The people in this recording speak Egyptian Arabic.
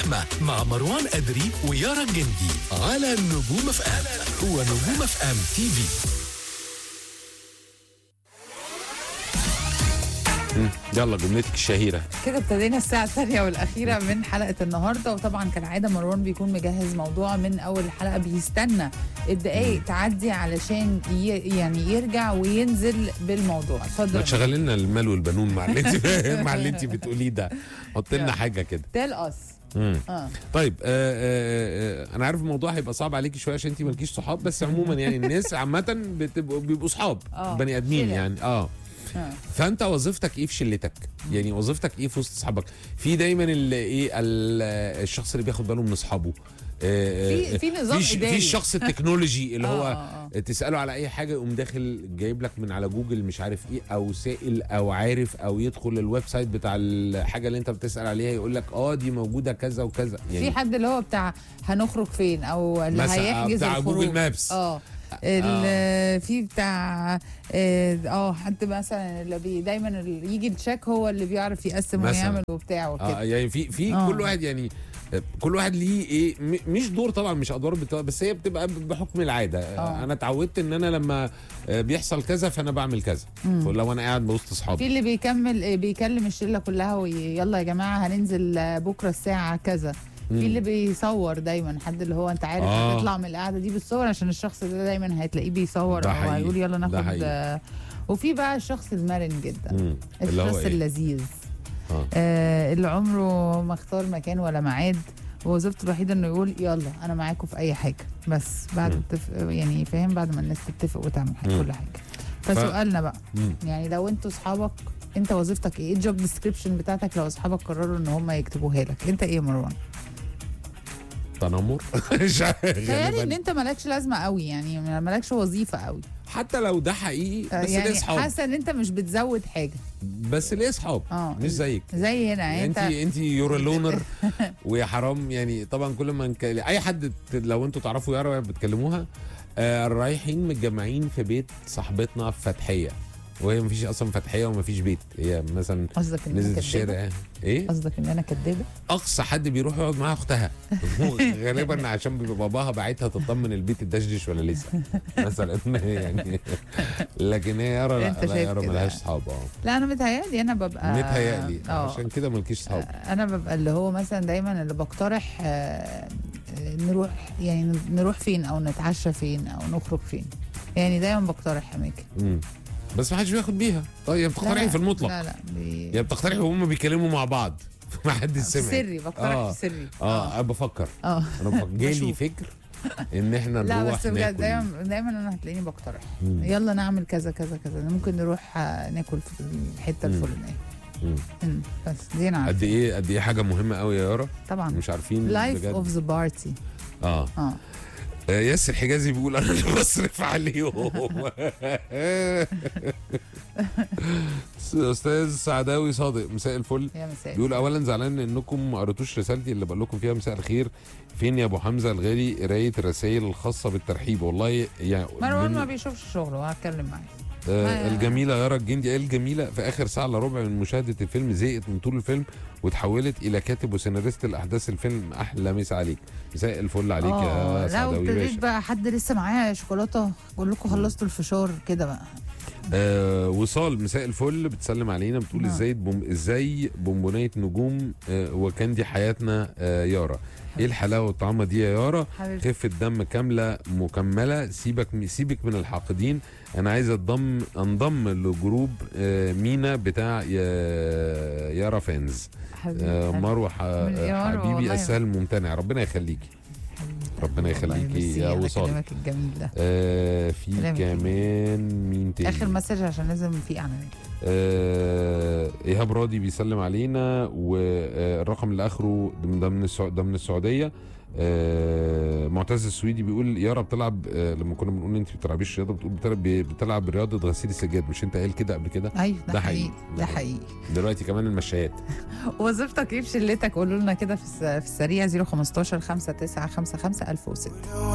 اللحمة مع مروان أدري ويارا الجندي على نجوم اف ام هو نجوم اف ام تي في يلا جملتك الشهيره كده ابتدينا الساعة الثانية والأخيرة من حلقة النهاردة وطبعا كالعادة مروان بيكون مجهز موضوع من أول الحلقة بيستنى الدقايق تعدي علشان ي... يعني يرجع وينزل بالموضوع ما اتفضل تشغل لنا المال والبنون مع اللي انت مع اللي انت بتقوليه ده حط لنا حاجه كده تيل أس مم. اه طيب آه آه آه انا عارف الموضوع هيبقى صعب عليكي شويه عشان انت مالكيش صحاب بس عموما يعني الناس عامه بتبقوا بيبقوا صحاب آه، بني ادمين شلة. يعني اه آه. فانت وظيفتك ايه في شلتك يعني وظيفتك ايه في وسط اصحابك في دايما ال- ايه ال- الشخص اللي بياخد باله من اصحابه آه، في- آه، في نظام ش- إداري. في الشخص التكنولوجي اللي آه، هو آه، تساله على اي حاجه يقوم داخل جايب لك من على جوجل مش عارف ايه او سائل او عارف او يدخل الويب سايت بتاع الحاجه اللي انت بتسال عليها يقول لك اه دي موجوده كذا وكذا في حد اللي هو بتاع هنخرج فين او اللي مثلا هيحجز بتاع الخروج جوجل مابس. اه ال- في بتاع اه آه، حد مثلا اللي بي دايما اللي يجي التشيك هو اللي بيعرف يقسم مثلا. ويعمل وبتاع اه وكده يعني في في آه. كل واحد يعني آه، كل واحد ليه ايه م- مش دور طبعا مش ادوار بتاع بس هي بتبقى ب- بحكم العاده آه. آه. انا اتعودت ان انا لما آه، بيحصل كذا فانا بعمل كذا لو انا قاعد وسط في اصحابي اللي بيكمل آه، بيكلم الشله كلها ويلا يا جماعه هننزل آه، بكره الساعه كذا في اللي بيصور دايما حد اللي هو انت عارف آه. هتطلع من القعده دي بالصور عشان الشخص ده دايما هتلاقيه بيصور ده او حقيقي. هيقول يلا ده ناخد حقيقي. آه، وفي بقى الشخص المرن جدا مم. اللي هو الشخص ايه اللذيذ آه. آه اللي عمره ما اختار مكان ولا ميعاد ووظيفته الوحيده انه يقول يلا انا معاكم في اي حاجه بس بعد مم. التف... يعني فاهم بعد ما الناس تتفق وتعمل حاجة مم. كل حاجه فسؤالنا بقى مم. يعني لو انتوا اصحابك انت وظيفتك ايه الجوب ديسكريبشن بتاعتك لو اصحابك قرروا ان هم يكتبوها لك انت ايه يا مروان تنمر مش عارف، تخيلي ان غالباً. انت مالكش لازمه قوي يعني مالكش وظيفه قوي حتى لو ده حقيقي آه، بس ليه يعني اصحاب حاسه ان انت مش بتزود حاجه بس ليه اصحاب اه مش زيك زي هنا يعني انت انت انت يور لونر ويا حرام يعني طبعا كل ما نك... اي حد ت- لو انتوا تعرفوا يارا بتكلموها آه رايحين متجمعين في بيت صاحبتنا في فتحيه وهي مفيش اصلا فتحيه ومفيش بيت هي مثلا قصدك ان انا نزلت كدابه الشارع ايه قصدك ان انا كدابه اقصى حد بيروح يقعد معاها اختها غالبا عشان بيبقى باباها باعتها تطمن البيت الدشدش ولا لسه مثلا يعني لكن هي يارا لا, انت لا شايف يارا كده. ملهاش صحاب اه لا انا متهيألي انا ببقى متهيألي اه عشان كده مالكيش صحاب انا ببقى اللي هو مثلا دايما اللي بقترح آه، آه، نروح يعني نروح فين او نتعشى فين او نخرج فين يعني دايما بقترح اماكن مم. بس ما حدش بياخد بيها طيب لا، بتقترحي لا، في المطلق لا لا بي... يا بتقترحي وهم بيتكلموا مع بعض ما حدش في سمع سري بقترح آه. في سري اه انا بفكر اه انا بفكر جالي بشوف. فكر ان احنا لا نروح بس بجد ناكل دايما دايما انا هتلاقيني بقترح مم. يلا نعمل كذا كذا كذا ممكن نروح آه، ناكل في الحته مم. الفلانيه مم. مم. بس دي انا قد عارفة. ايه قد ايه حاجه مهمه قوي يا يارا طبعا مش عارفين لايف بجد. اوف ذا بارتي اه اه آه، ياسر حجازي بيقول انا اللي بصرف عليهم استاذ سعداوي صادق مساء الفل يا مساء بيقول اولا زعلان انكم ما قريتوش رسالتي اللي بقول لكم فيها مساء الخير فين يا ابو حمزه الغالي قرايه الرسائل الخاصه بالترحيب والله يعني مروان من- ما بيشوفش شغله وهتكلم معاه آه ما- الجميله يارا الجندي قال الجميله في اخر ساعه الا ربع من مشاهده الفيلم زهقت من طول الفيلم وتحولت الى كاتب وسيناريست الاحداث الفيلم احلى مسا عليك مساء الفل عليك يا اه لا سعداوي وابتديت باشا بقى حد لسه معايا شوكولاته بقول لكم خلصتوا الفشار كده بقى آه وصال مساء الفل بتسلم علينا بتقول نعم. ازاي بوم ازاي بونبونايه نجوم آه وكان دي حياتنا آه يارا ايه الحلاوه والطعامه دي يا يارا حبيبتي خفه دم كامله مكمله سيبك سيبك من الحاقدين انا عايز انضم انضم لجروب آه مينا بتاع يا- يارا فانز حبيبي آه حبيبي. مروه ح- من- يا مروة حبيبي والله. السهل الممتنع ربنا يخليكي ربنا والله يخليكي ميرسي يا على وصال كلامك الجميل ده آه في كلامك كمان مين تاني اخر مسج عشان لازم في اعلانات آه ايهاب راضي بيسلم علينا والرقم اللي اخره ده ده من السع- ده من السعوديه آه معتز السويدي بيقول يارا بتلعب آه لما كنا بنقول انت ما بتلعبيش رياضه بتقول بتلعب, بتلعب رياضه غسيل السجاد مش انت قايل كده قبل كده ايوه ده, ده حقيقي حقيقي. ده حقيقي دلوقتي كمان المشايات وظيفتك ايه في شلتك قولوا لنا كده في الس- في السريع 015 5955 1006